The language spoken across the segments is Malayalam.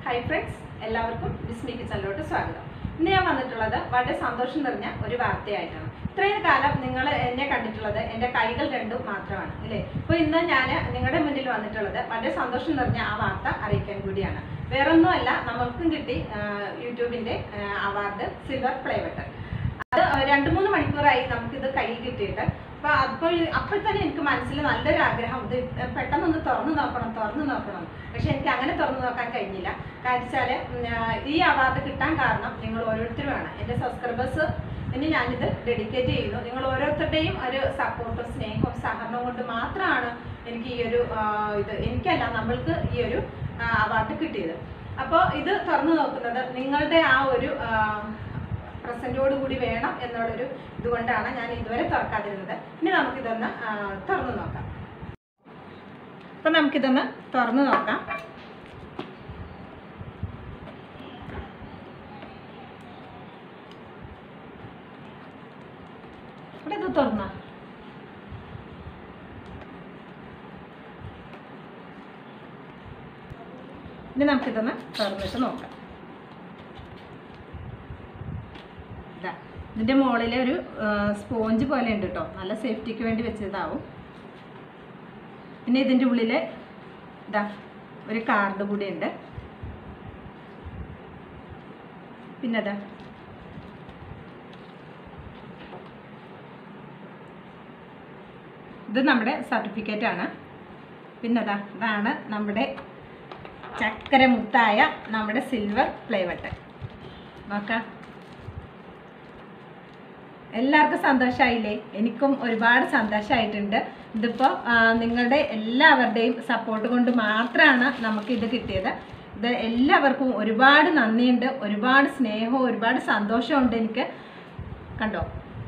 ഹായ് ഫ്രണ്ട്സ് എല്ലാവർക്കും ബിസ്മി കിച്ചണിലോട്ട് സ്വാഗതം ഇന്ന് ഞാൻ വന്നിട്ടുള്ളത് വളരെ സന്തോഷം നിറഞ്ഞ ഒരു വാർത്തയായിട്ടാണ് ഇത്രയും കാലം നിങ്ങൾ എന്നെ കണ്ടിട്ടുള്ളത് എൻ്റെ കൈകൾ രണ്ടും മാത്രമാണ് അല്ലേ അപ്പോൾ ഇന്ന് ഞാൻ നിങ്ങളുടെ മുന്നിൽ വന്നിട്ടുള്ളത് വളരെ സന്തോഷം നിറഞ്ഞ ആ വാർത്ത അറിയിക്കാൻ കൂടിയാണ് വേറൊന്നുമല്ല നമ്മൾക്കും കിട്ടി ആ, യൂട്യൂബിൻ്റെ അവാർഡ് സിൽവർ പ്ലേ ബട്ടൺ അത് രണ്ട് മൂന്ന് മണിക്കൂറായി നമുക്കിത് കയ്യിൽ കിട്ടിയിട്ട് അപ്പൊ അപ്പോൾ അപ്പോൾ തന്നെ എനിക്ക് മനസ്സിൽ നല്ലൊരു ആഗ്രഹം ഇത് പെട്ടെന്നൊന്ന് തുറന്നു നോക്കണം തുറന്നു നോക്കണം പക്ഷെ എനിക്ക് അങ്ങനെ തുറന്നു നോക്കാൻ കഴിഞ്ഞില്ല കാരണം വെച്ചാൽ ഈ അവാർഡ് കിട്ടാൻ കാരണം നിങ്ങൾ ഓരോരുത്തരുമാണ് എൻ്റെ സബ്സ്ക്രൈബേഴ്സ് ഇനി ഞാനിത് ഡെഡിക്കേറ്റ് ചെയ്യുന്നു നിങ്ങൾ ഓരോരുത്തരുടെയും ഒരു സപ്പോർട്ടും സ്നേഹവും സഹകരണവും കൊണ്ട് മാത്രമാണ് എനിക്ക് ഈ ഒരു ആ, ഇത് എനിക്കല്ല നമ്മൾക്ക് ഈ ഒരു അവാർഡ് കിട്ടിയത് അപ്പോൾ ഇത് തുറന്നു നോക്കുന്നത് നിങ്ങളുടെ ആ ഒരു ആ, പ്രസന്റോട് കൂടി വേണം എന്നുള്ളൊരു ഇതുകൊണ്ടാണ് ഞാൻ ഇതുവരെ തുറക്കാതിരുന്നത് ഇനി നമുക്കിതൊന്ന് ആ, തുറന്നു നോക്കാം അപ്പം നമുക്കിതൊന്ന് തുറന്നു നോക്കാം ഇവിടെ ഇത് തുറന്ന ഇനി നമുക്കിതൊന്ന് തുറന്നിട്ട് നോക്കാം ഇതാ ഇതിൻ്റെ മുകളിൽ ഒരു സ്പോഞ്ച് പോലെ ഉണ്ട് കേട്ടോ നല്ല സേഫ്റ്റിക്ക് വേണ്ടി വെച്ചതാവും പിന്നെ ഇതിൻ്റെ ഉള്ളിൽ ഇതാ ഒരു കാർഡ് കൂടി ഉണ്ട് പിന്നെ അതാ ഇത് നമ്മുടെ സർട്ടിഫിക്കറ്റ് ആണ് പിന്നെ അതാ ഇതാണ് നമ്മുടെ ചക്കര മുത്തായ നമ്മുടെ സിൽവർ പ്ലേ ബട്ടൺ നോക്കാം എല്ലാവർക്കും സന്തോഷമായില്ലേ എനിക്കും ഒരുപാട് സന്തോഷമായിട്ടുണ്ട് ഇതിപ്പോൾ നിങ്ങളുടെ എല്ലാവരുടെയും സപ്പോർട്ട് കൊണ്ട് മാത്രമാണ് നമുക്കിത് കിട്ടിയത് ഇത് എല്ലാവർക്കും ഒരുപാട് നന്ദിയുണ്ട് ഒരുപാട് സ്നേഹവും ഒരുപാട് സന്തോഷമുണ്ട് എനിക്ക് കണ്ടോ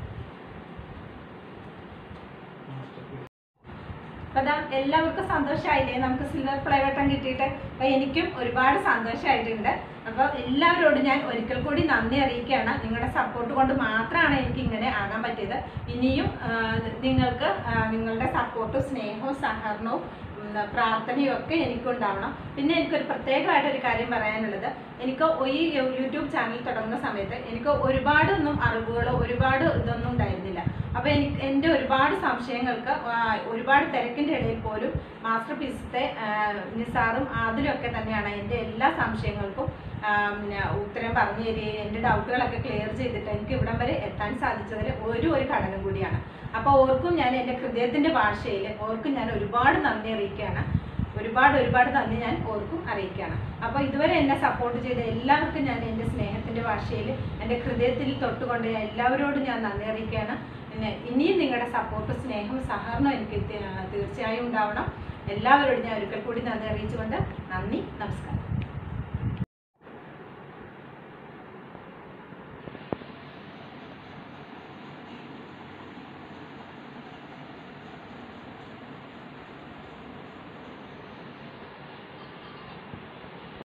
അപ്പൊ അതാ എല്ലാവർക്കും സന്തോഷമായില്ലേ നമുക്ക് സിൽവർ പ്ലേ ബട്ടൺ കിട്ടിയിട്ട് അപ്പൊ എനിക്കും ഒരുപാട് സന്തോഷമായിട്ടുണ്ട് അപ്പൊ എല്ലാവരോടും ഞാൻ ഒരിക്കൽ കൂടി നന്ദി അറിയിക്കുകയാണ് നിങ്ങളുടെ സപ്പോർട്ട് കൊണ്ട് മാത്രമാണ് എനിക്ക് ഇങ്ങനെ ആകാൻ പറ്റിയത് ഇനിയും ആ, നിങ്ങൾക്ക് ആ, നിങ്ങളുടെ സപ്പോർട്ടും സ്നേഹവും സഹകരണവും ഉം, പ്രാർത്ഥനയും ഒക്കെ എനിക്കുണ്ടാവണം പിന്നെ എനിക്കൊരു പ്രത്യേകമായിട്ട് ഒരു കാര്യം പറയാനുള്ളത് എനിക്ക് ഈ യൂട്യൂബ് ചാനൽ തുടങ്ങുന്ന സമയത്ത് എനിക്ക് ഒരുപാടൊന്നും അറിവുകളോ ഒരുപാട് ഇതൊന്നും ഉണ്ടായിരുന്നില്ല അപ്പോൾ എനിക്ക് എൻ്റെ ഒരുപാട് സംശയങ്ങൾക്ക് ആ, ഒരുപാട് തിരക്കിൻ്റെ ഇടയിൽ പോലും മാസ്റ്റർ പീസത്തെ നിസാറും അതിലൊക്കെ തന്നെയാണ് എൻ്റെ എല്ലാ സംശയങ്ങൾക്കും ആ, പിന്നെ ഉത്തരം പറഞ്ഞു തരികയും എൻ്റെ ഡൗട്ടുകളൊക്കെ ക്ലിയർ ചെയ്തിട്ട് എനിക്ക് ഇവിടം വരെ എത്താൻ സാധിച്ചതിൽ ഒരു ഒരു ഘടകം കൂടിയാണ് അപ്പോൾ ഓർക്കും ഞാൻ എൻ്റെ ഹൃദയത്തിൻ്റെ ഭാഷയിൽ ഓർക്കും ഞാൻ ഒരുപാട് നന്ദി അറിയിക്കുകയാണ് ഒരുപാട് ഒരുപാട് നന്ദി ഞാൻ ഓർക്കും അറിയിക്കുകയാണ് അപ്പോൾ ഇതുവരെ എന്നെ സപ്പോർട്ട് ചെയ്ത എല്ലാവർക്കും ഞാൻ എൻ്റെ സ്നേഹത്തിൻ്റെ ഭാഷയിൽ എൻ്റെ ഹൃദയത്തിൽ തൊട്ടുകൊണ്ട് ഞാൻ എല്ലാവരോടും ഞാൻ നന്ദി അറിയിക്കുകയാണ് പിന്നെ ഇനിയും നിങ്ങളുടെ സപ്പോർട്ട് സ്നേഹവും സഹകരണവും എനിക്ക് തീ- തീർച്ചയായും ഉണ്ടാവണം എല്ലാവരോടും ഞാൻ ഒരിക്കൽ കൂടി നന്ദി അറിയിച്ചുകൊണ്ട് നന്ദി നമസ്കാരം